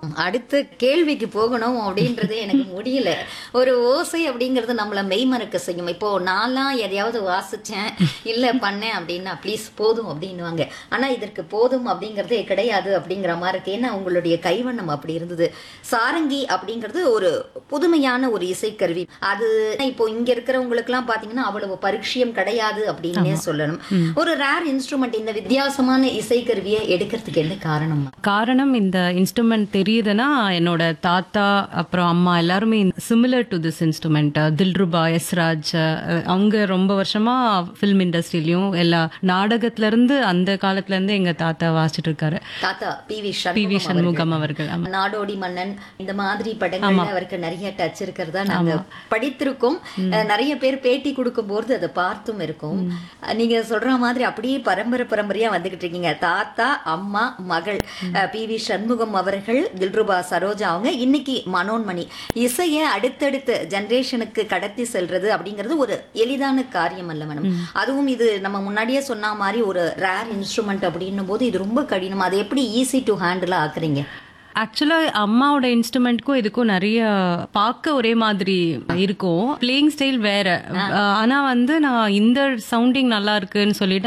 அடுத்த கேள்விக்கு போகணும் அப்படின்றது எனக்கு முடியல ஒரு ஓசை அப்படிங்கிறது நம்மள மெய்மறக்க செய்யும் இப்போ நான்லாம் எதையாவது வாசிச்சேன் இல்ல பண்ணேன் அப்படின்னா ப்ளீஸ் போதும் அப்படின்னுவாங்க ஆனா இதற்கு போதும் அப்படிங்கறதே கிடையாது அப்படிங்கிற மாதிரி இருக்கு ஏன்னா உங்களுடைய கைவண்ணம் அப்படி இருந்தது சாரங்கி அப்படிங்கிறது ஒரு புதுமையான ஒரு இசைக்கருவி அது இப்போ இங்க இருக்கிறவங்களுக்கு எல்லாம் பாத்தீங்கன்னா அவ்வளவு பரிட்சயம் கிடையாது அப்படின்னே சொல்லணும் ஒரு ரேர் இன்ஸ்ட்ருமெண்ட் இந்த வித்தியாசமான இசைக்கருவியை எடுக்கிறதுக்கு என்ன காரணம் காரணம் இந்த இன்ஸ்ட்ருமெண்ட் தெரியுதுன்னா என்னோட தாத்தா அப்புறம் அம்மா எல்லாருமே similar to this instrument dilruba esraj ah, அவங்க ரொம்ப வருஷமா ஃபில்ம் இண்டஸ்ட்ரியிலயும் எல்லா நாடகத்துல இருந்து அந்த காலத்துல இருந்து எங்க தாத்தா வாசிச்சுட்டு இருக்காரு தாத்தா P V P V Shanmugam Shanmugam அவர்கள் ஆமா. நாடோடி மன்னன் இந்த மாதிரி படங்கள்ல அவருக்கு நிறைய டச் இருக்கிறதா நாங்க படித்திருக்கோம் அஹ், நிறைய பேர் பேட்டி கொடுக்கும் போது அதை பார்த்தும் இருக்கோம் அஹ், நீங்க சொல்ற மாதிரி அப்படியே பரம்பரை பரம்பரையா வந்துகிட்டு இருக்கீங்க தாத்தா அம்மா மகள் அஹ், பி வி சண்முகம் அவர்கள் தில்ருபா சரோஜா அவங்க இன்னைக்கு மனோன்மணி இசையை அடுத்தடுத்த ஜெனரேஷனுக்கு கடத்தி செல்றது அப்படிங்கிறது ஒரு எளிதான காரியம் அல்ல மேடம் அதுவும் இது நம்ம முன்னாடியே சொன்ன மாதிரி ஒரு ரேர் இன்ஸ்ட்ருமெண்ட் அப்படின்னும் போது இது ரொம்ப கடினம் அதை எப்படி ஈஸி டு ஹேண்டில் ஆக்குறீங்க ஆக்சுவலா அம்மாவோட இன்ஸ்ட்ருமெண்ட்க்கும் இதுக்கும் நிறைய பார்க்க ஒரே மாதிரி இருக்கும் பிளேயிங் ஸ்டைல் வேற ஆனா வந்து நான் இந்த சவுண்டிங் நல்லா இருக்குன்னு சொல்லிட்டு